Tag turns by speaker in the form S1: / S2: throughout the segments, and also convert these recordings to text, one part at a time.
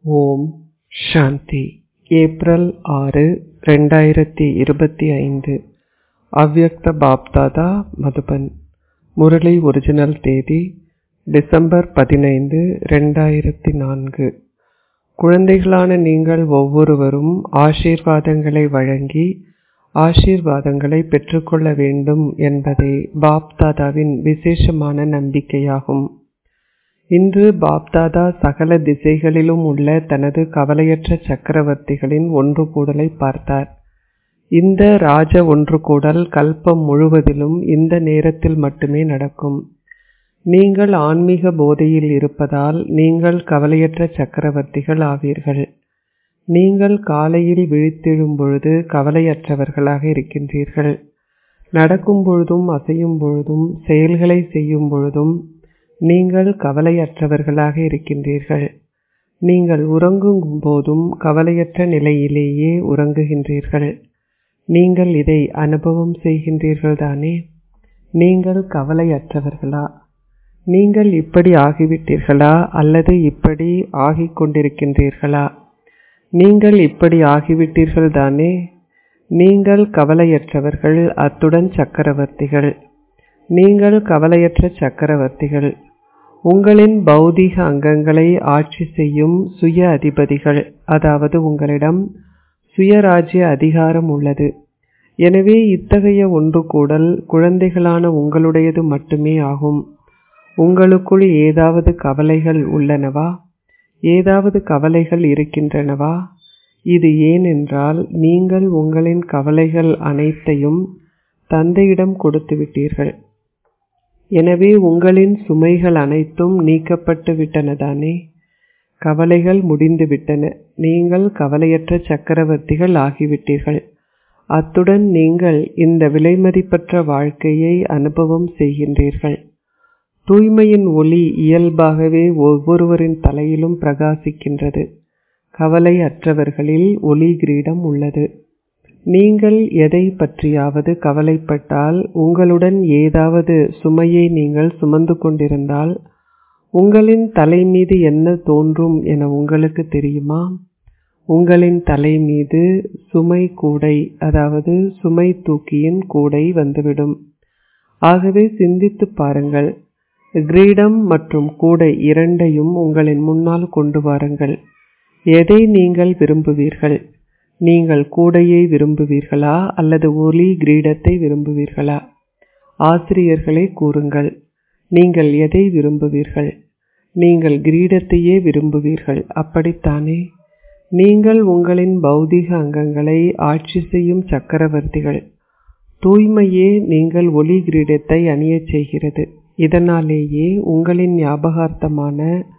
S1: ஓம் சாந்தி April ஆறு ரெண்டாயிரத்தி இருபத்தி ஐந்து அவ்யக்த பாப்தாதா மதுபன் முரளி ஒரிஜினல் தேதி டிசம்பர் பதினைந்து ரெண்டாயிரத்தி நான்கு குழந்தைகளான நீங்கள் ஒவ்வொருவரும் ஆசீர்வாதங்களை வழங்கி ஆசீர்வாதங்களை பெற்றுக்கொள்ள வேண்டும் என்பதே பாப்தாதாவின் விசேஷமான நம்பிக்கையாகும் இன்று பாப்தாதா சகல திசைகளிலும் உள்ள தனது கவலையற்ற சக்கரவர்த்திகளின் ஒன்று கூடலை பார்த்தார் இந்த ராஜ ஒன்று கூடல் கல்பம் முழுவதிலும் இந்த நேரத்தில் மட்டுமே நடக்கும் நீங்கள் ஆன்மீக போதையில் இருப்பதால் நீங்கள் கவலையற்ற சக்கரவர்த்திகள் ஆவீர்கள் நீங்கள் காலையில் விழித்தெழும் பொழுது கவலையற்றவர்களாக இருக்கின்றீர்கள் நடக்கும் பொழுதும் அசையும் பொழுதும் செயல்களை செய்யும் பொழுதும் நீங்கள் கவலையற்றவர்களாக இருக்கின்றீர்கள் நீங்கள் உறங்கும் போதும் கவலையற்ற நிலையிலேயே உறங்குகின்றீர்கள் நீங்கள் இதை அனுபவம் செய்கின்றீர்கள் தானே நீங்கள் கவலையற்றவர்களா நீங்கள் இப்படி ஆகிவிட்டீர்களா அல்லது இப்படி ஆகிக் கொண்டிருக்கின்றீர்களா நீங்கள் இப்படி ஆகிவிட்டீர்கள் தானே நீங்கள் கவலையற்றவர்கள் அத்துடன் சக்கரவர்த்திகள் நீங்கள் கவலையற்ற சக்கரவர்த்திகள் உங்களின் பௌதீக அங்கங்களை ஆட்சி செய்யும் சுய அதிபதிகள் அதாவது உங்களிடம் சுயராஜ்ய அதிகாரம் உள்ளது எனவே இத்தகைய ஒன்று கூடல் குழந்தைகளான உங்களுடையது மட்டுமே ஆகும் உங்களுக்குள் ஏதாவது கவலைகள் உள்ளனவா ஏதாவது கவலைகள் இருக்கின்றனவா இது ஏனென்றால் நீங்கள் உங்களின் கவலைகள் அனைத்தையும் தந்தையிடம் கொடுத்து விட்டீர்கள் எனவே உங்களின் சுமைகள் அனைத்தும் நீக்கப்பட்டு விட்டனதானே கவலைகள் முடிந்து விட்டன நீங்கள் கவலையற்ற சக்கரவர்த்திகள் ஆகிவிட்டீர்கள் அத்துடன் நீங்கள் இந்த விலைமதிப்பற்ற வாழ்க்கையை அனுபவம் செய்கின்றீர்கள் தூய்மையின் ஒளி இயல்பாகவே ஒவ்வொருவரின் தலையிலும் பிரகாசிக்கின்றது கவலை அற்றவர்களில் ஒளி கிரீடம் உள்ளது நீங்கள் எதை பற்றியாவது கவலைப்பட்டால் உங்களுடன் ஏதாவது சுமையை நீங்கள் சுமந்து கொண்டிருந்தால் உங்களின் தலை மீது என்ன தோன்றும் என உங்களுக்கு தெரியுமா உங்களின் தலை மீது சுமை கூடை அதாவது சுமை தூக்கியின் கூடை வந்துவிடும் ஆகவே சிந்தித்து பாருங்கள் கிரீடம் மற்றும் கூடை இரண்டையும் உங்களின் முன்னால் கொண்டு வாருங்கள் எதை நீங்கள் விரும்புவீர்கள் நீங்கள் கூடையை விரும்புவீர்களா அல்லது ஒலி கிரீடத்தை விரும்புவீர்களா ஆசிரியர்களை கூறுங்கள் நீங்கள் எதை விரும்புவீர்கள் நீங்கள் கிரீடத்தையே விரும்புவீர்கள் அப்படித்தானே நீங்கள் உங்களின் பௌதிக அங்கங்களை ஆட்சி செய்யும் சக்கரவர்த்திகள் தூய்மையே நீங்கள் ஒளி கிரீடத்தை அணியச் செய்கிறது இதனாலேயே உங்களின் ஞாபகார்த்தமான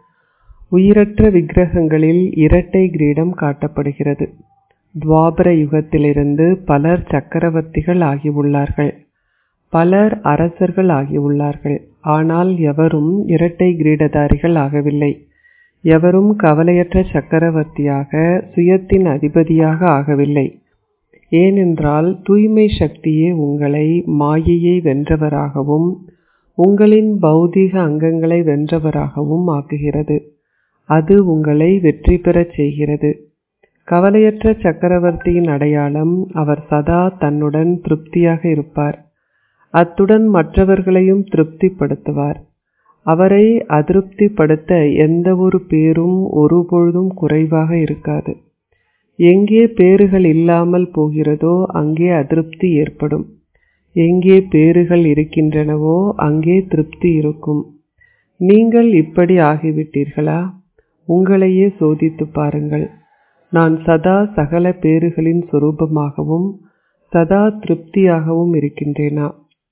S1: உயிரற்ற விக்கிரகங்களில் இரட்டை கிரீடம் காட்டப்படுகிறது துவாபர யுகத்திலிருந்து பலர் சக்கரவர்த்திகள் ஆகியுள்ளார்கள் பலர் அரசர்கள் ஆகியுள்ளார்கள் ஆனால் எவரும் இரட்டை கிரீடதாரிகள் ஆகவில்லை எவரும் கவலையற்ற சக்கரவர்த்தியாக சுயத்தின் அதிபதியாக ஆகவில்லை ஏனென்றால் தூய்மை சக்தியே உங்களை மாயையை வென்றவராகவும் உங்களின் பௌதீக அங்கங்களை வென்றவராகவும் ஆக்குகிறது அது உங்களை வெற்றி பெறச் செய்கிறது கவலையற்ற சக்கரவர்த்தியின் அடையாளம் அவர் சதா தன்னுடன் திருப்தியாக இருப்பார் அத்துடன் மற்றவர்களையும் திருப்திப்படுத்துவார் அவரை அதிருப்திப்படுத்த எந்த ஒரு பேரும் ஒருபொழுதும் குறைவாக இருக்காது எங்கே பேறுகள் இல்லாமல் போகிறதோ அங்கே அதிருப்தி ஏற்படும் எங்கே பேறுகள் இருக்கின்றனவோ அங்கே திருப்தி இருக்கும் நீங்கள் இப்படி ஆகிவிட்டீர்களா உங்களையே சோதித்து பாருங்கள் நான் சதா சகல பேறுகளின் சொரூபமாகவும் சதா திருப்தியாகவும் இருக்கின்றேனா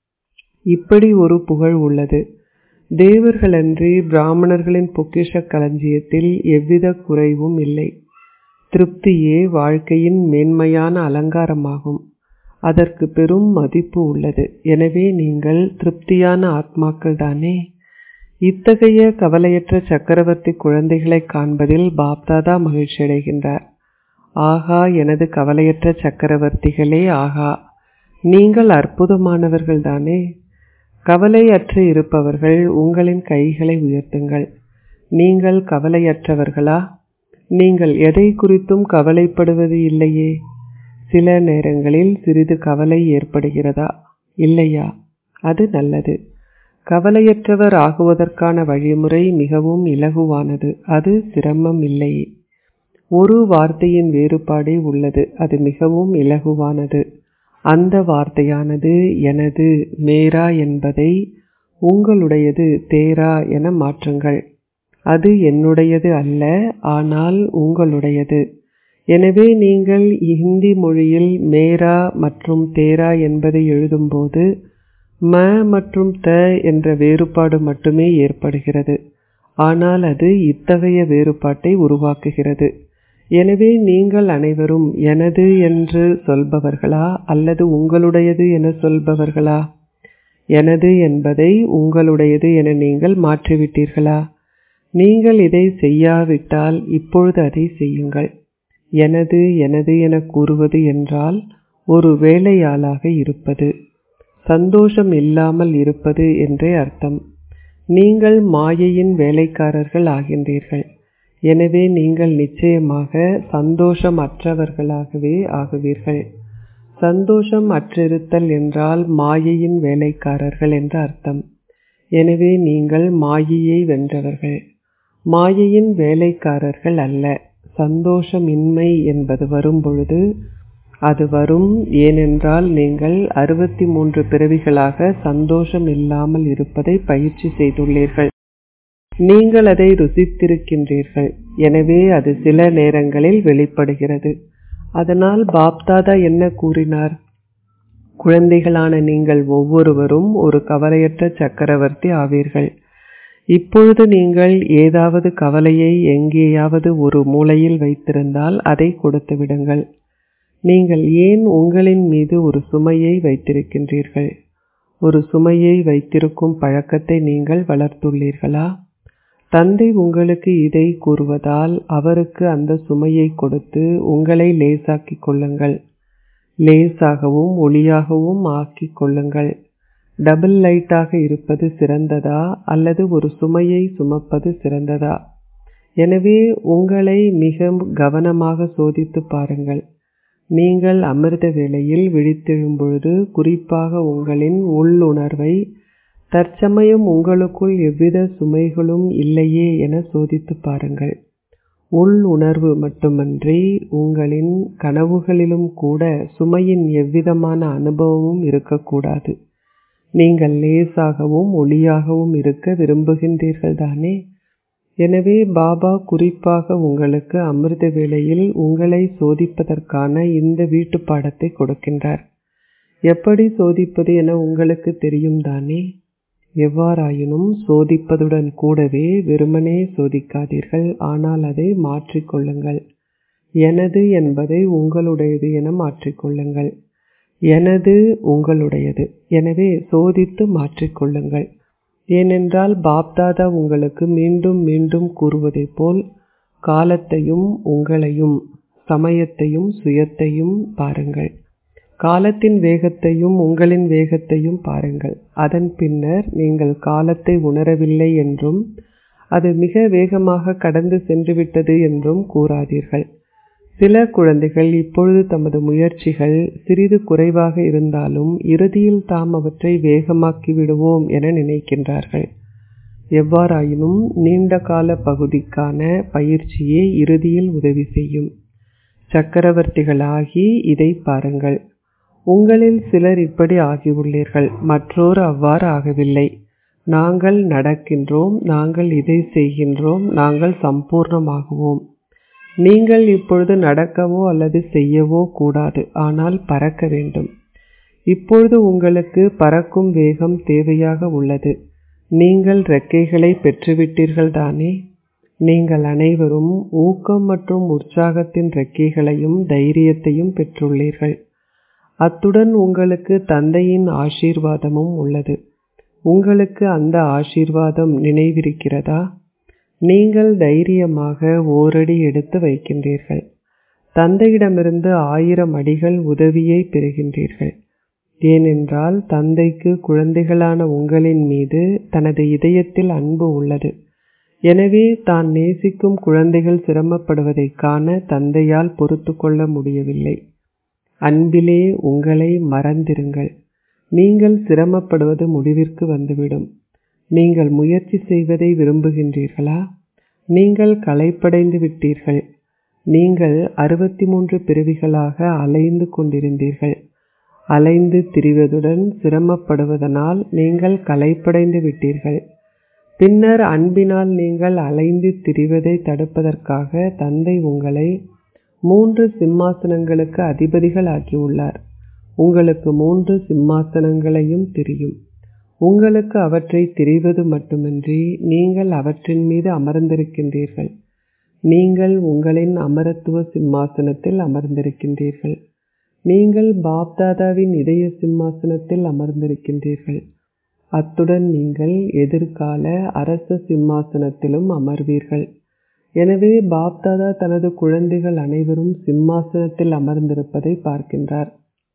S1: இப்படி ஒரு புகழ் உள்ளது தேவர்களன்றி பிராமணர்களின் பொக்கிஷ களஞ்சியத்தில் எவ்வித குறைவும் இல்லை திருப்தியே வாழ்க்கையின் மேன்மையான அலங்காரமாகும் அதற்கு பெரும் மதிப்பு உள்ளது எனவே நீங்கள் திருப்தியான ஆத்மாக்கள் தானே இத்தகைய கவலையற்ற சக்கரவர்த்தி குழந்தைகளை காண்பதில் பாப்தாதா மகிழ்ச்சி அடைகின்றார் ஆகா எனது கவலையற்ற சக்கரவர்த்திகளே ஆகா நீங்கள் அற்புதமானவர்கள் தானே கவலையற்று இருப்பவர்கள் உங்களின் கைகளை உயர்த்துங்கள் நீங்கள் கவலையற்றவர்களா நீங்கள் எதை குறித்தும் கவலைப்படுவது இல்லையே சில நேரங்களில் சிறிது கவலை ஏற்படுகிறதா இல்லையா அது நல்லது கவலையற்றவர் ஆகுவதற்கான வழிமுறை மிகவும் இலகுவானது அது சிரமம் இல்லை ஒரு வார்த்தையின் வேறுபாடே உள்ளது அது மிகவும் இலகுவானது அந்த வார்த்தையானது எனது மேரா என்பதை உங்களுடையது தேரா என மாற்றுங்கள் அது என்னுடையது அல்ல ஆனால் உங்களுடையது எனவே நீங்கள் ஹிந்தி மொழியில் மேரா மற்றும் தேரா என்பதை எழுதும்போது ம மற்றும் த என்ற வேறுபாடு மட்டுமே ஏற்படுகிறது ஆனால் அது இத்தகைய வேறுபாட்டை உருவாக்குகிறது எனவே நீங்கள் அனைவரும் எனது என்று சொல்பவர்களா அல்லது உங்களுடையது என சொல்பவர்களா எனது என்பதை உங்களுடையது என நீங்கள் மாற்றிவிட்டீர்களா நீங்கள் இதை செய்யாவிட்டால் இப்பொழுது அதை செய்யுங்கள் எனது எனது என கூறுவது என்றால் ஒரு வேலையாளாக இருப்பது சந்தோஷம் இல்லாமல் இருப்பது என்றே அர்த்தம் நீங்கள் மாயையின் வேலைக்காரர்கள் ஆகின்றீர்கள் எனவே நீங்கள் நிச்சயமாக சந்தோஷம் அற்றவர்களாகவே ஆகுவீர்கள் சந்தோஷம் அற்றிருத்தல் என்றால் மாயையின் வேலைக்காரர்கள் என்ற அர்த்தம் எனவே நீங்கள் மாயையை வென்றவர்கள் மாயையின் வேலைக்காரர்கள் அல்ல சந்தோஷமின்மை என்பது வரும்பொழுது அது வரும் ஏனென்றால் நீங்கள் அறுபத்தி மூன்று பிறவிகளாக சந்தோஷம் இல்லாமல் இருப்பதை பயிற்சி செய்துள்ளீர்கள் நீங்கள் அதை ருசித்திருக்கின்றீர்கள் எனவே அது சில நேரங்களில் வெளிப்படுகிறது அதனால் பாப்தாதா என்ன கூறினார் குழந்தைகளான நீங்கள் ஒவ்வொருவரும் ஒரு கவலையற்ற சக்கரவர்த்தி ஆவீர்கள் இப்பொழுது நீங்கள் ஏதாவது கவலையை எங்கேயாவது ஒரு மூலையில் வைத்திருந்தால் அதை கொடுத்து விடுங்கள் நீங்கள் ஏன் உங்களின் மீது ஒரு சுமையை வைத்திருக்கின்றீர்கள் ஒரு சுமையை வைத்திருக்கும் பழக்கத்தை நீங்கள் வளர்த்துள்ளீர்களா தந்தை உங்களுக்கு இதை கூறுவதால் அவருக்கு அந்த சுமையை கொடுத்து உங்களை லேசாக்கிக் கொள்ளுங்கள் லேசாகவும் ஒளியாகவும் ஆக்கிக் கொள்ளுங்கள் டபுள் லைட்டாக இருப்பது சிறந்ததா அல்லது ஒரு சுமையை சுமப்பது சிறந்ததா எனவே உங்களை மிக கவனமாக சோதித்து பாருங்கள் நீங்கள் அமிர்த வேளையில் விழித்தெழும் பொழுது குறிப்பாக உங்களின் உள்ளுணர்வை தற்சமயம் உங்களுக்குள் எவ்வித சுமைகளும் இல்லையே என சோதித்து பாருங்கள் உள் உணர்வு மட்டுமன்றி உங்களின் கனவுகளிலும் கூட சுமையின் எவ்விதமான அனுபவமும் இருக்கக்கூடாது நீங்கள் லேசாகவும் ஒளியாகவும் இருக்க விரும்புகின்றீர்கள் தானே எனவே பாபா குறிப்பாக உங்களுக்கு அமிர்த வேளையில் உங்களை சோதிப்பதற்கான இந்த வீட்டு பாடத்தை கொடுக்கின்றார் எப்படி சோதிப்பது என உங்களுக்கு தெரியும் தானே எவ்வாறாயினும் சோதிப்பதுடன் கூடவே வெறுமனே சோதிக்காதீர்கள் ஆனால் அதை மாற்றிக்கொள்ளுங்கள் எனது என்பதை உங்களுடையது என மாற்றிக்கொள்ளுங்கள் எனது உங்களுடையது எனவே சோதித்து மாற்றிக்கொள்ளுங்கள் ஏனென்றால் பாப்தாதா உங்களுக்கு மீண்டும் மீண்டும் கூறுவதைப் போல் காலத்தையும் உங்களையும் சமயத்தையும் சுயத்தையும் பாருங்கள் காலத்தின் வேகத்தையும் உங்களின் வேகத்தையும் பாருங்கள் அதன் பின்னர் நீங்கள் காலத்தை உணரவில்லை என்றும் அது மிக வேகமாக கடந்து சென்றுவிட்டது என்றும் கூறாதீர்கள் சில குழந்தைகள் இப்பொழுது தமது முயற்சிகள் சிறிது குறைவாக இருந்தாலும் இறுதியில் தாம் அவற்றை வேகமாக்கி விடுவோம் என நினைக்கின்றார்கள் எவ்வாறாயினும் நீண்ட கால பகுதிக்கான பயிற்சியே இறுதியில் உதவி செய்யும் சக்கரவர்த்திகளாகி இதை பாருங்கள் உங்களில் சிலர் இப்படி ஆகியுள்ளீர்கள் மற்றோர் அவ்வாறு ஆகவில்லை நாங்கள் நடக்கின்றோம் நாங்கள் இதை செய்கின்றோம் நாங்கள் சம்பூர்ணமாகுவோம் நீங்கள் இப்பொழுது நடக்கவோ அல்லது செய்யவோ கூடாது ஆனால் பறக்க வேண்டும் இப்பொழுது உங்களுக்கு பறக்கும் வேகம் தேவையாக உள்ளது நீங்கள் ரெக்கைகளை பெற்றுவிட்டீர்கள் தானே நீங்கள் அனைவரும் ஊக்கம் மற்றும் உற்சாகத்தின் ரெக்கைகளையும் தைரியத்தையும் பெற்றுள்ளீர்கள் அத்துடன் உங்களுக்கு தந்தையின் ஆசீர்வாதமும் உள்ளது உங்களுக்கு அந்த ஆசீர்வாதம் நினைவிருக்கிறதா நீங்கள் தைரியமாக ஓரடி எடுத்து வைக்கின்றீர்கள் தந்தையிடமிருந்து ஆயிரம் அடிகள் உதவியை பெறுகின்றீர்கள் ஏனென்றால் தந்தைக்கு குழந்தைகளான உங்களின் மீது தனது இதயத்தில் அன்பு உள்ளது எனவே தான் நேசிக்கும் குழந்தைகள் சிரமப்படுவதைக் காண தந்தையால் பொறுத்து கொள்ள முடியவில்லை அன்பிலே உங்களை மறந்திருங்கள் நீங்கள் சிரமப்படுவது முடிவிற்கு வந்துவிடும் நீங்கள் முயற்சி செய்வதை விரும்புகின்றீர்களா நீங்கள் களைப்படைந்து விட்டீர்கள் நீங்கள் அறுபத்தி மூன்று பிறவிகளாக அலைந்து கொண்டிருந்தீர்கள் அலைந்து திரிவதுடன் சிரமப்படுவதனால் நீங்கள் களைப்படைந்து விட்டீர்கள் பின்னர் அன்பினால் நீங்கள் அலைந்து திரிவதை தடுப்பதற்காக தந்தை உங்களை மூன்று சிம்மாசனங்களுக்கு அதிபதிகள் ஆக்கியுள்ளார் உங்களுக்கு மூன்று சிம்மாசனங்களையும் தெரியும் உங்களுக்கு அவற்றை தெரிவது மட்டுமின்றி நீங்கள் அவற்றின் மீது அமர்ந்திருக்கின்றீர்கள் நீங்கள் உங்களின் அமரத்துவ சிம்மாசனத்தில் அமர்ந்திருக்கின்றீர்கள் நீங்கள் பாப்தாதாவின் இதய சிம்மாசனத்தில் அமர்ந்திருக்கின்றீர்கள் அத்துடன் நீங்கள் எதிர்கால அரச சிம்மாசனத்திலும் அமர்வீர்கள் எனவே பாப்தாதா தனது குழந்தைகள் அனைவரும் சிம்மாசனத்தில் அமர்ந்திருப்பதை பார்க்கின்றார்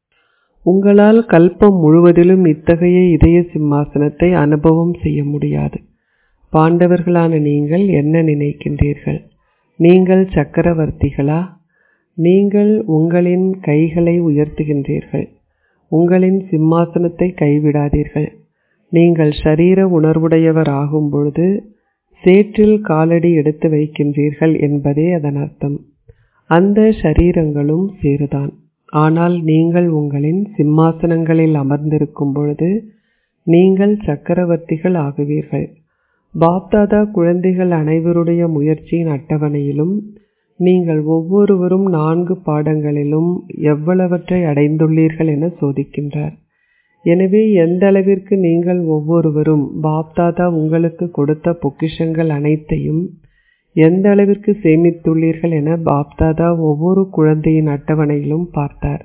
S1: உங்களால் கல்பம் முழுவதிலும் இத்தகைய இதய சிம்மாசனத்தை அனுபவம் செய்ய முடியாது பாண்டவர்களான நீங்கள் என்ன நினைக்கின்றீர்கள் நீங்கள் சக்கரவர்த்திகளா நீங்கள் உங்களின் கைகளை உயர்த்துகின்றீர்கள் உங்களின் சிம்மாசனத்தை கைவிடாதீர்கள் நீங்கள் ஷரீர உணர்வுடையவர் ஆகும் பொழுது சேற்றில் காலடி எடுத்து வைக்கின்றீர்கள் என்பதே அதன் அர்த்தம் அந்த ஷரீரங்களும் சேருதான் ஆனால் நீங்கள் உங்களின் சிம்மாசனங்களில் அமர்ந்திருக்கும் பொழுது நீங்கள் சக்கரவர்த்திகள் ஆகுவீர்கள் பாப்தாதா குழந்தைகள் அனைவருடைய முயற்சியின் அட்டவணையிலும் நீங்கள் ஒவ்வொருவரும் நான்கு பாடங்களிலும் எவ்வளவற்றை அடைந்துள்ளீர்கள் என சோதிக்கின்றார் எனவே எந்த அளவிற்கு நீங்கள் ஒவ்வொருவரும் பாப்தாதா உங்களுக்கு கொடுத்த பொக்கிஷங்கள் அனைத்தையும் எந்த அளவிற்கு சேமித்துள்ளீர்கள் என பாப்தாதா ஒவ்வொரு குழந்தையின் அட்டவணையிலும் பார்த்தார்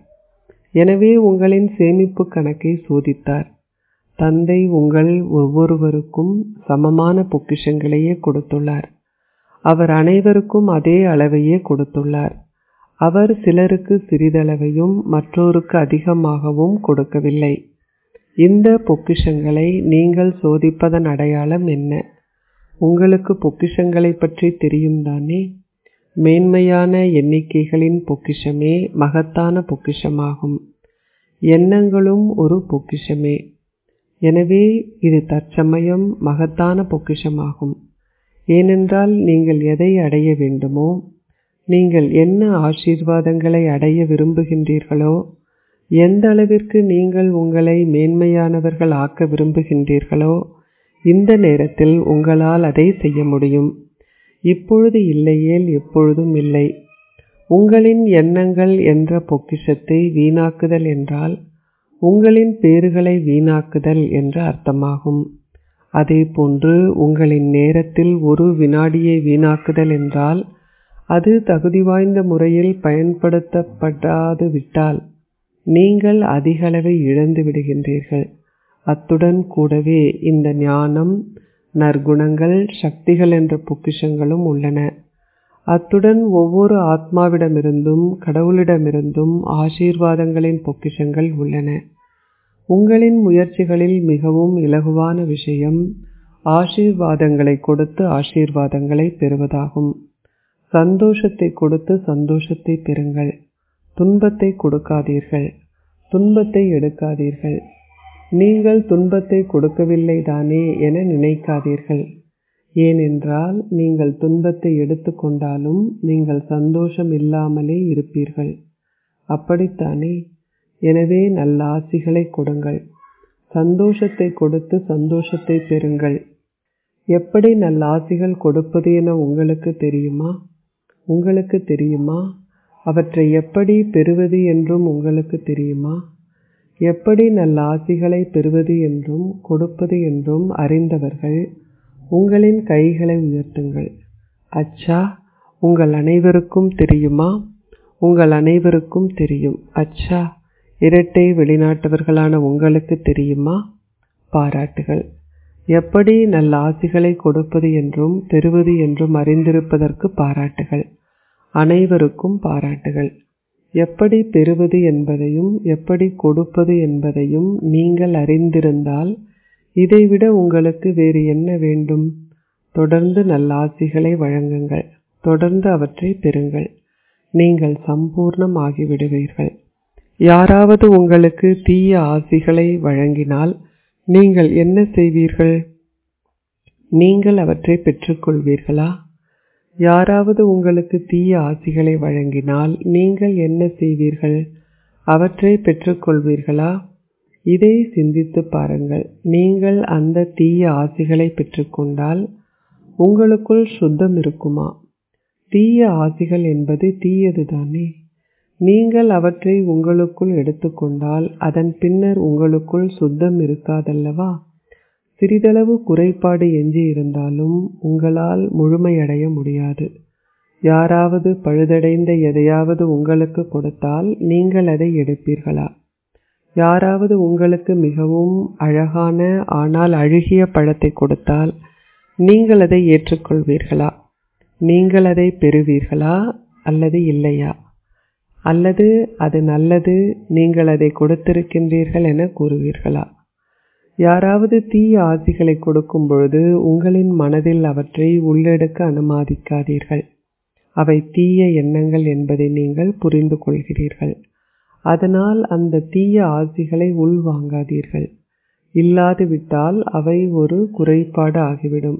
S1: எனவே உங்களின் சேமிப்பு கணக்கை சோதித்தார் தந்தை உங்கள் ஒவ்வொருவருக்கும் சமமான பொக்கிஷங்களையே கொடுத்துள்ளார் அவர் அனைவருக்கும் அதே அளவையே கொடுத்துள்ளார் அவர் சிலருக்கு சிறிதளவையும் மற்றோருக்கு அதிகமாகவும் கொடுக்கவில்லை இந்த பொக்கிஷங்களை நீங்கள் சோதிப்பதன் அடையாளம் என்ன உங்களுக்கு பொக்கிஷங்களை பற்றி தெரியும் தானே மேன்மையான எண்ணிக்கைகளின் பொக்கிஷமே மகத்தான பொக்கிஷமாகும் எண்ணங்களும் ஒரு பொக்கிஷமே எனவே இது தற்சமயம் மகத்தான பொக்கிஷமாகும் ஏனென்றால் நீங்கள் எதை அடைய வேண்டுமோ நீங்கள் என்ன ஆசீர்வாதங்களை அடைய விரும்புகின்றீர்களோ எந்த அளவிற்கு நீங்கள் உங்களை மேன்மையானவர்கள் ஆக்க விரும்புகின்றீர்களோ இந்த நேரத்தில் உங்களால் அதை செய்ய முடியும் இப்பொழுது இல்லையேல் எப்பொழுதும் இல்லை உங்களின் எண்ணங்கள் என்ற பொக்கிஷத்தை வீணாக்குதல் என்றால் உங்களின் பேறுகளை வீணாக்குதல் என்று அர்த்தமாகும் அதே போன்று உங்களின் நேரத்தில் ஒரு வினாடியை வீணாக்குதல் என்றால் அது தகுதி வாய்ந்த முறையில் பயன்படுத்தப்படாது விட்டால் நீங்கள் அதிகளவை இழந்து விடுகின்றீர்கள் அத்துடன் கூடவே இந்த ஞானம் நற்குணங்கள் சக்திகள் என்ற பொக்கிஷங்களும் உள்ளன அத்துடன் ஒவ்வொரு ஆத்மாவிடமிருந்தும் கடவுளிடமிருந்தும் ஆசீர்வாதங்களின் பொக்கிஷங்கள் உள்ளன உங்களின் முயற்சிகளில் மிகவும் இலகுவான விஷயம் ஆசீர்வாதங்களை கொடுத்து ஆசீர்வாதங்களை பெறுவதாகும் சந்தோஷத்தை கொடுத்து சந்தோஷத்தை பெறுங்கள் துன்பத்தை கொடுக்காதீர்கள் துன்பத்தை எடுக்காதீர்கள் நீங்கள் துன்பத்தை கொடுக்கவில்லை தானே என நினைக்காதீர்கள் ஏனென்றால் நீங்கள் துன்பத்தை எடுத்துக்கொண்டாலும் நீங்கள் சந்தோஷம் இல்லாமலே இருப்பீர்கள் அப்படித்தானே எனவே நல்ல ஆசிகளை கொடுங்கள் சந்தோஷத்தை கொடுத்து சந்தோஷத்தை பெறுங்கள் எப்படி நல்ல ஆசிகள் கொடுப்பது என உங்களுக்கு தெரியுமா உங்களுக்கு தெரியுமா அவற்றை எப்படி பெறுவது என்றும் உங்களுக்கு தெரியுமா எப்படி நல்ல ஆசிகளை பெறுவது என்றும் கொடுப்பது என்றும் அறிந்தவர்கள் உங்களின் கைகளை உயர்த்துங்கள் அச்சா உங்கள் அனைவருக்கும் தெரியுமா உங்கள் அனைவருக்கும் தெரியும் அச்சா இரட்டை வெளிநாட்டவர்களான உங்களுக்கு தெரியுமா பாராட்டுகள் எப்படி நல்ல ஆசிகளை கொடுப்பது என்றும் பெறுவது என்றும் அறிந்திருப்பதற்கு பாராட்டுகள் அனைவருக்கும் பாராட்டுகள் எப்படி பெறுவது என்பதையும் எப்படி கொடுப்பது என்பதையும் நீங்கள் அறிந்திருந்தால் இதைவிட உங்களுக்கு வேறு என்ன வேண்டும் தொடர்ந்து நல்லாசிகளை வழங்குங்கள் தொடர்ந்து அவற்றை பெறுங்கள் நீங்கள் சம்பூர்ணம் ஆகிவிடுவீர்கள் யாராவது உங்களுக்கு தீய ஆசிகளை வழங்கினால் நீங்கள் என்ன செய்வீர்கள் நீங்கள் அவற்றை பெற்றுக்கொள்வீர்களா யாராவது உங்களுக்கு தீய ஆசிகளை வழங்கினால் நீங்கள் என்ன செய்வீர்கள் அவற்றை பெற்றுக்கொள்வீர்களா இதை சிந்தித்து பாருங்கள் நீங்கள் அந்த தீய ஆசிகளை பெற்றுக்கொண்டால் உங்களுக்குள் சுத்தம் இருக்குமா தீய ஆசிகள் என்பது தீயது தானே நீங்கள் அவற்றை உங்களுக்குள் எடுத்துக்கொண்டால் அதன் பின்னர் உங்களுக்குள் சுத்தம் இருக்காதல்லவா சிறிதளவு குறைபாடு எஞ்சி இருந்தாலும் உங்களால் முழுமையடைய முடியாது யாராவது பழுதடைந்த எதையாவது உங்களுக்கு கொடுத்தால் நீங்கள் அதை எடுப்பீர்களா யாராவது உங்களுக்கு மிகவும் அழகான ஆனால் அழுகிய பழத்தை கொடுத்தால் நீங்கள் அதை ஏற்றுக்கொள்வீர்களா நீங்கள் அதை பெறுவீர்களா அல்லது இல்லையா அல்லது அது நல்லது நீங்கள் அதை கொடுத்திருக்கின்றீர்கள் என கூறுவீர்களா யாராவது தீய ஆசிகளை கொடுக்கும் பொழுது உங்களின் மனதில் அவற்றை உள்ளெடுக்க அனுமதிக்காதீர்கள் அவை தீய எண்ணங்கள் என்பதை நீங்கள் புரிந்து கொள்கிறீர்கள் அதனால் அந்த தீய ஆசிகளை உள்வாங்காதீர்கள் இல்லாது விட்டால் அவை ஒரு குறைபாடு ஆகிவிடும்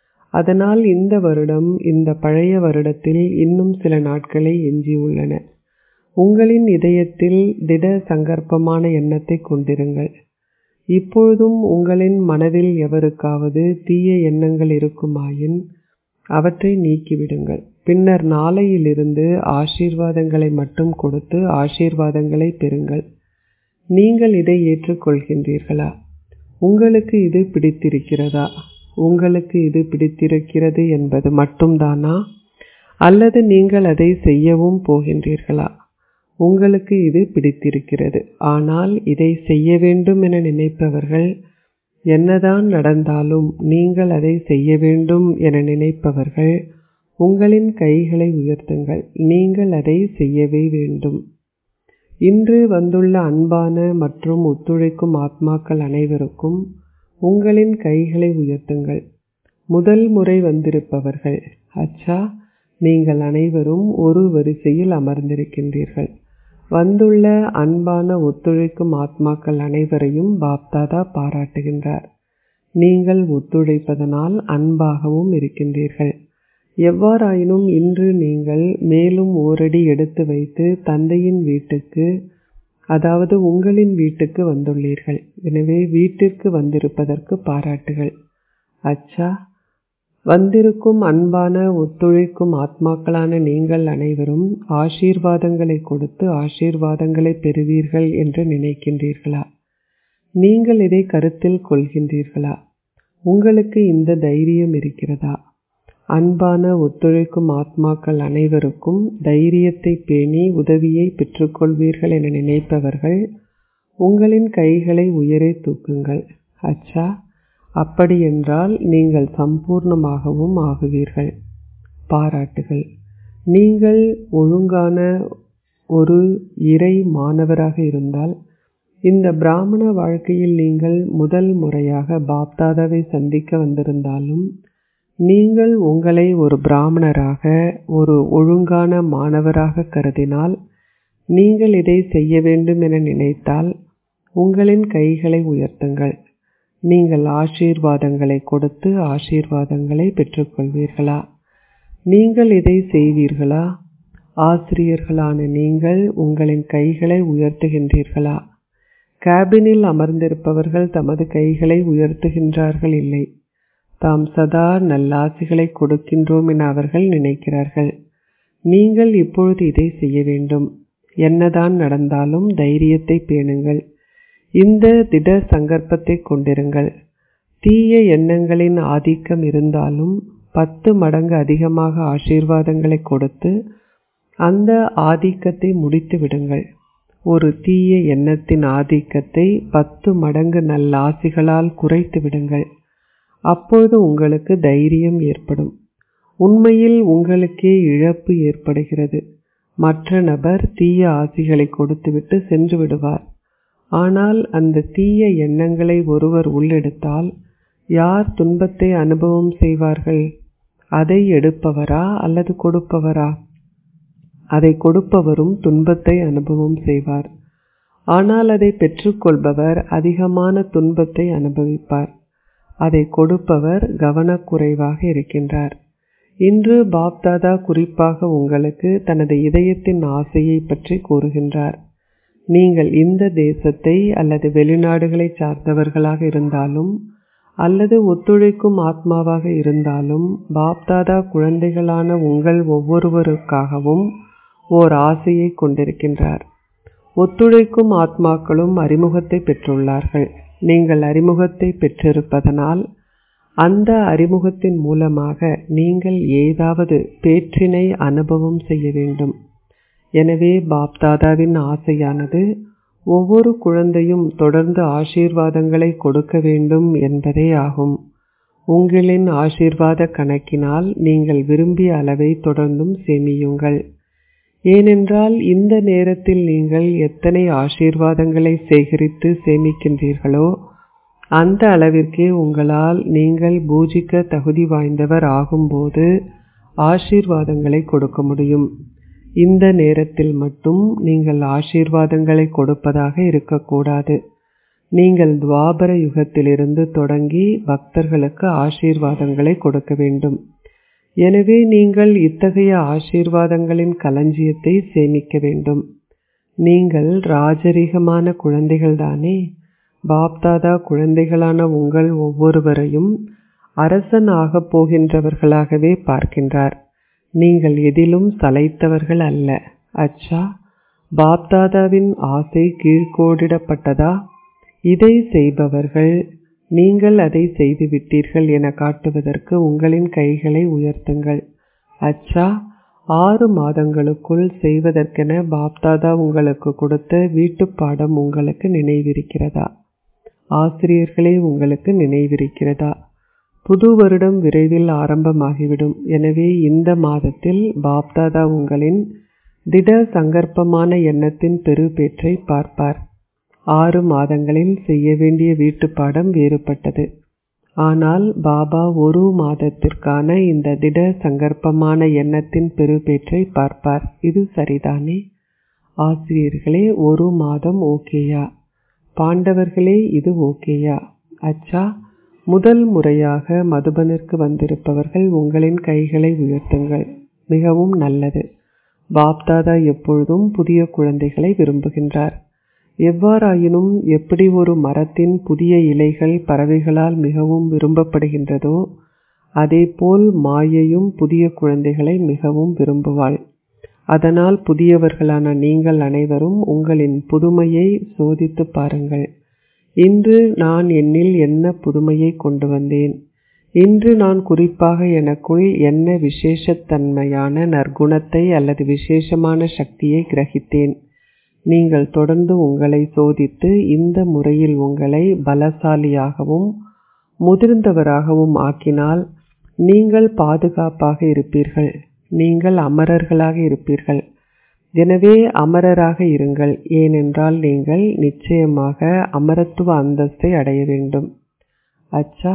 S1: அதனால் இந்த வருடம் இந்த பழைய வருடத்தில் இன்னும் சில நாட்களே எஞ்சியுள்ளன உங்களின் இதயத்தில் திட சங்கற்பமான எண்ணத்தை கொண்டிருங்கள் இப்பொழுதும் உங்களின் மனதில் எவருக்காவது தீய எண்ணங்கள் இருக்குமாயின் அவற்றை நீக்கிவிடுங்கள் பின்னர் நாளையிலிருந்து ஆசீர்வாதங்களை மட்டும் கொடுத்து ஆசீர்வாதங்களை பெறுங்கள் நீங்கள் இதை ஏற்றுக்கொள்கின்றீர்களா உங்களுக்கு இது பிடித்திருக்கிறதா உங்களுக்கு இது பிடித்திருக்கிறது என்பது மட்டும்தானா அல்லது நீங்கள் அதை செய்யவும் போகின்றீர்களா உங்களுக்கு இது பிடித்திருக்கிறது ஆனால் இதை செய்ய வேண்டும் என நினைப்பவர்கள் என்னதான் நடந்தாலும் நீங்கள் அதை செய்ய வேண்டும் என நினைப்பவர்கள் உங்களின் கைகளை உயர்த்துங்கள் நீங்கள் அதை செய்யவே வேண்டும் இன்று வந்துள்ள அன்பான மற்றும் ஒத்துழைக்கும் ஆத்மாக்கள் அனைவருக்கும் உங்களின் கைகளை உயர்த்துங்கள் முதல் முறை வந்திருப்பவர்கள் அச்சா நீங்கள் அனைவரும் ஒரு வரிசையில் அமர்ந்திருக்கின்றீர்கள் வந்துள்ள அன்பான ஒத்துழைக்கும் ஆத்மாக்கள் அனைவரையும் பாப்தாதா பாராட்டுகின்றார் நீங்கள் ஒத்துழைப்பதனால் அன்பாகவும் இருக்கின்றீர்கள் எவ்வாறாயினும் இன்று நீங்கள் மேலும் ஓரடி எடுத்து வைத்து தந்தையின் வீட்டுக்கு அதாவது உங்களின் வீட்டுக்கு வந்துள்ளீர்கள் எனவே வீட்டிற்கு வந்திருப்பதற்கு பாராட்டுகள் அச்சா வந்திருக்கும் அன்பான ஒத்துழைக்கும் ஆத்மாக்களான நீங்கள் அனைவரும் ஆசீர்வாதங்களை கொடுத்து ஆசீர்வாதங்களை பெறுவீர்கள் என்று நினைக்கின்றீர்களா நீங்கள் இதை கருத்தில் கொள்கின்றீர்களா உங்களுக்கு இந்த தைரியம் இருக்கிறதா அன்பான ஒத்துழைக்கும் ஆத்மாக்கள் அனைவருக்கும் தைரியத்தை பேணி உதவியை பெற்றுக்கொள்வீர்கள் என நினைப்பவர்கள் உங்களின் கைகளை உயரே தூக்குங்கள் அச்சா அப்படியென்றால் நீங்கள் சம்பூர்ணமாகவும் ஆகுவீர்கள் பாராட்டுகள் நீங்கள் ஒழுங்கான ஒரு இறை மாணவராக இருந்தால் இந்த பிராமண வாழ்க்கையில் நீங்கள் முதல் முறையாக பாப்தாதாவை சந்திக்க வந்திருந்தாலும் நீங்கள் உங்களை ஒரு பிராமணராக ஒரு ஒழுங்கான மாணவராக கருதினால் நீங்கள் இதை செய்ய வேண்டும் என நினைத்தால் உங்களின் கைகளை உயர்த்துங்கள் நீங்கள் ஆசீர்வாதங்களை கொடுத்து ஆசீர்வாதங்களை பெற்றுக்கொள்வீர்களா நீங்கள் இதை செய்வீர்களா ஆசிரியர்களான நீங்கள் உங்களின் கைகளை உயர்த்துகின்றீர்களா கேபினில் அமர்ந்திருப்பவர்கள் தமது கைகளை உயர்த்துகின்றார்கள் இல்லை தாம் சதா நல்லாசிகளை கொடுக்கின்றோம் என அவர்கள் நினைக்கிறார்கள் நீங்கள் இப்பொழுது இதை செய்ய வேண்டும் என்னதான் நடந்தாலும் தைரியத்தை பேணுங்கள் இந்த திட சங்கற்பத்தை கொண்டிருங்கள் தீய எண்ணங்களின் ஆதிக்கம் இருந்தாலும் பத்து மடங்கு அதிகமாக ஆசீர்வாதங்களை கொடுத்து அந்த ஆதிக்கத்தை முடித்து விடுங்கள் ஒரு தீய எண்ணத்தின் ஆதிக்கத்தை பத்து மடங்கு நல்ல ஆசிகளால் குறைத்து விடுங்கள் அப்பொழுது உங்களுக்கு தைரியம் ஏற்படும் உண்மையில் உங்களுக்கே இழப்பு ஏற்படுகிறது மற்ற நபர் தீய ஆசிகளை கொடுத்துவிட்டு சென்று விடுவார் ஆனால் அந்த தீய எண்ணங்களை ஒருவர் உள்ளெடுத்தால் யார் துன்பத்தை அனுபவம் செய்வார்கள் அதை எடுப்பவரா அல்லது கொடுப்பவரா அதை கொடுப்பவரும் துன்பத்தை அனுபவம் செய்வார் ஆனால் அதை பெற்றுக்கொள்பவர் அதிகமான துன்பத்தை அனுபவிப்பார் அதை கொடுப்பவர் கவனக்குறைவாக இருக்கின்றார் இன்று பாப்தாதா குறிப்பாக உங்களுக்கு தனது இதயத்தின் ஆசையை பற்றி கூறுகின்றார் நீங்கள் இந்த தேசத்தை அல்லது வெளிநாடுகளை சார்ந்தவர்களாக இருந்தாலும் அல்லது ஒத்துழைக்கும் ஆத்மாவாக இருந்தாலும் பாப்தாதா குழந்தைகளான உங்கள் ஒவ்வொருவருக்காகவும் ஓர் ஆசையை கொண்டிருக்கின்றார் ஒத்துழைக்கும் ஆத்மாக்களும் அறிமுகத்தை பெற்றுள்ளார்கள் நீங்கள் அறிமுகத்தை பெற்றிருப்பதனால் அந்த அறிமுகத்தின் மூலமாக நீங்கள் ஏதாவது பேற்றினை அனுபவம் செய்ய வேண்டும் எனவே பாப்தாதாவின் ஆசையானது ஒவ்வொரு குழந்தையும் தொடர்ந்து ஆசீர்வாதங்களை கொடுக்க வேண்டும் என்பதே ஆகும் உங்களின் ஆசீர்வாத கணக்கினால் நீங்கள் விரும்பிய அளவை தொடர்ந்தும் சேமியுங்கள் ஏனென்றால் இந்த நேரத்தில் நீங்கள் எத்தனை ஆசீர்வாதங்களை சேகரித்து சேமிக்கின்றீர்களோ அந்த அளவிற்கே உங்களால் நீங்கள் பூஜிக்க தகுதி வாய்ந்தவர் ஆகும்போது ஆசீர்வாதங்களை கொடுக்க முடியும் இந்த நேரத்தில் மட்டும் நீங்கள் ஆசீர்வாதங்களை கொடுப்பதாக இருக்கக்கூடாது நீங்கள் துவாபர யுகத்திலிருந்து தொடங்கி பக்தர்களுக்கு ஆசீர்வாதங்களை கொடுக்க வேண்டும் எனவே நீங்கள் இத்தகைய ஆசீர்வாதங்களின் களஞ்சியத்தை சேமிக்க வேண்டும் நீங்கள் ராஜரீகமான குழந்தைகள்தானே பாப்தாதா குழந்தைகளான உங்கள் ஒவ்வொருவரையும் அரசன் ஆகப் போகின்றவர்களாகவே பார்க்கின்றார் நீங்கள் எதிலும் சளைத்தவர்கள் அல்ல அச்சா பாப்தாதாவின் ஆசை கீழ்கோடிடப்பட்டதா இதை செய்பவர்கள் நீங்கள் அதை செய்துவிட்டீர்கள் என காட்டுவதற்கு உங்களின் கைகளை உயர்த்துங்கள் அச்சா ஆறு மாதங்களுக்குள் செய்வதற்கென பாப்தாதா உங்களுக்கு கொடுத்த வீட்டுப்பாடம் உங்களுக்கு நினைவிருக்கிறதா ஆசிரியர்களே உங்களுக்கு நினைவிருக்கிறதா புது வருடம் விரைவில் ஆரம்பமாகிவிடும் எனவே இந்த மாதத்தில் பாப்தாதா உங்களின் திட சங்கற்பமான எண்ணத்தின் பெருபேற்றை பார்ப்பார் ஆறு மாதங்களில் செய்ய வேண்டிய வீட்டுப்பாடம் வேறுபட்டது ஆனால் பாபா ஒரு மாதத்திற்கான இந்த திட சங்கற்பமான எண்ணத்தின் பெருபேற்றை பார்ப்பார் இது சரிதானே ஆசிரியர்களே ஒரு மாதம் ஓகேயா பாண்டவர்களே இது ஓகேயா அச்சா முதல் முறையாக மதுபனிற்கு வந்திருப்பவர்கள் உங்களின் கைகளை உயர்த்துங்கள் மிகவும் நல்லது பாப்தாதா எப்பொழுதும் புதிய குழந்தைகளை விரும்புகின்றார் எவ்வாறாயினும் எப்படி ஒரு மரத்தின் புதிய இலைகள் பறவைகளால் மிகவும் விரும்பப்படுகின்றதோ அதேபோல் மாயையும் புதிய குழந்தைகளை மிகவும் விரும்புவாள் அதனால் புதியவர்களான நீங்கள் அனைவரும் உங்களின் புதுமையை சோதித்து பாருங்கள் இன்று நான் என்னில் என்ன புதுமையை கொண்டு வந்தேன் இன்று நான் குறிப்பாக எனக்குள் என்ன விசேஷத்தன்மையான நற்குணத்தை அல்லது விசேஷமான சக்தியை கிரகித்தேன் நீங்கள் தொடர்ந்து உங்களை சோதித்து இந்த முறையில் உங்களை பலசாலியாகவும் முதிர்ந்தவராகவும் ஆக்கினால் நீங்கள் பாதுகாப்பாக இருப்பீர்கள் நீங்கள் அமரர்களாக இருப்பீர்கள் எனவே அமரராக இருங்கள் ஏனென்றால் நீங்கள் நிச்சயமாக அமரத்துவ அந்தஸ்தை அடைய வேண்டும் அச்சா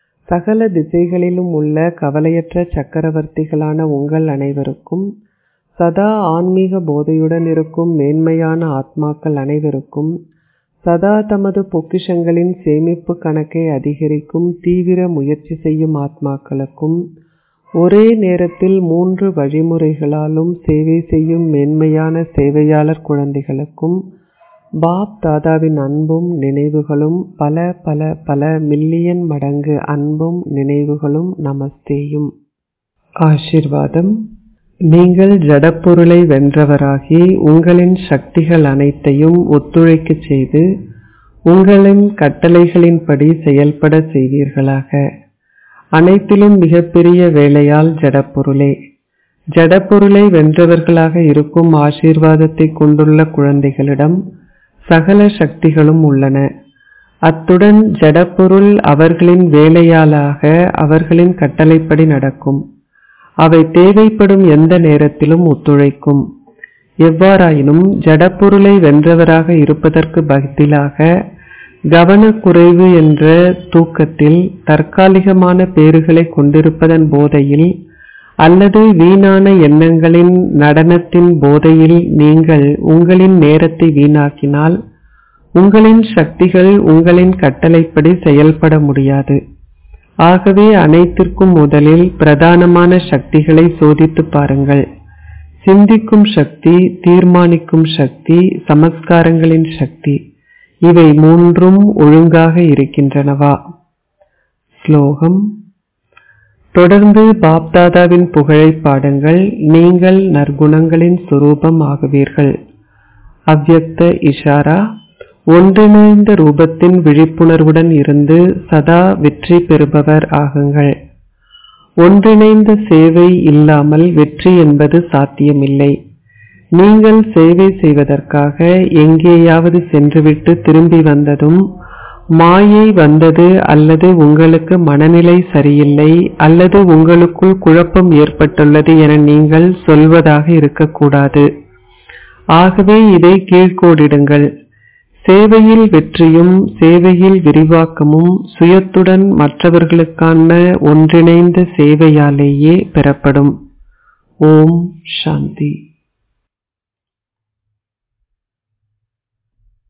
S1: சகல திசைகளிலும் உள்ள கவலையற்ற சக்கரவர்த்திகளான உங்கள் அனைவருக்கும் சதா ஆன்மீக போதையுடன் இருக்கும் மேன்மையான ஆத்மாக்கள் அனைவருக்கும் சதா தமது பொக்கிஷங்களின் சேமிப்பு கணக்கை அதிகரிக்கும் தீவிர முயற்சி செய்யும் ஆத்மாக்களுக்கும் ஒரே நேரத்தில் மூன்று வழிமுறைகளாலும் சேவை செய்யும் மேன்மையான சேவையாளர் குழந்தைகளுக்கும் பாப் தாதாவின் அன்பும் நினைவுகளும் பல பல பல மில்லியன் மடங்கு அன்பும் நினைவுகளும் நமஸ்தேயும் ஆசிர்வாதம் நீங்கள் ஜடப்பொருளை வென்றவராகி உங்களின் சக்திகள் அனைத்தையும் ஒத்துழைக்கச் செய்து உங்களின் கட்டளைகளின்படி செயல்பட செய்வீர்களாக அனைத்திலும் மிகப்பெரிய வேலையால் ஜடப்பொருளே ஜடப்பொருளை வென்றவர்களாக இருக்கும் ஆசீர்வாதத்தை கொண்டுள்ள குழந்தைகளிடம் சகல சக்திகளும் உள்ளன அத்துடன் ஜடப்பொருள் அவர்களின் வேலையாளாக அவர்களின் கட்டளைப்படி நடக்கும் அவை தேவைப்படும் எந்த நேரத்திலும் ஒத்துழைக்கும் எவ்வாறாயினும் ஜடப்பொருளை வென்றவராக இருப்பதற்கு பதிலாக கவனக்குறைவு என்ற தூக்கத்தில் தற்காலிகமான பேறுகளை கொண்டிருப்பதன் போதையில் அல்லது வீணான எண்ணங்களின் நடனத்தின் போதையில் நீங்கள் உங்களின் நேரத்தை வீணாக்கினால் உங்களின் சக்திகள் உங்களின் கட்டளைப்படி செயல்பட முடியாது ஆகவே அனைத்திற்கும் முதலில் பிரதானமான சக்திகளை சோதித்து பாருங்கள் சிந்திக்கும் சக்தி தீர்மானிக்கும் சக்தி சமஸ்காரங்களின் சக்தி இவை மூன்றும் ஒழுங்காக இருக்கின்றனவா ஸ்லோகம் தொடர்ந்து பாப்தாதாவின் புகழை பாடுங்கள் நீங்கள் நற்குணங்களின் சுரூபம் ஆகுவீர்கள் அவ்யக்த இஷாரா ஒன்றிணைந்த ரூபத்தின் விழிப்புணர்வுடன் இருந்து சதா வெற்றி பெறுபவர் ஆகுங்கள் ஒன்றிணைந்த சேவை இல்லாமல் வெற்றி என்பது சாத்தியமில்லை நீங்கள் சேவை செய்வதற்காக எங்கேயாவது சென்றுவிட்டு திரும்பி வந்ததும் மாயை வந்தது அல்லது உங்களுக்கு மனநிலை சரியில்லை அல்லது உங்களுக்குள் குழப்பம் ஏற்பட்டுள்ளது என நீங்கள் சொல்வதாக இருக்கக்கூடாது ஆகவே இதை கீழ்கோடிடுங்கள் சேவையில் வெற்றியும் சேவையில் விரிவாக்கமும் சுயத்துடன் மற்றவர்களுக்கான ஒன்றிணைந்த சேவையாலேயே பெறப்படும் ஓம் சாந்தி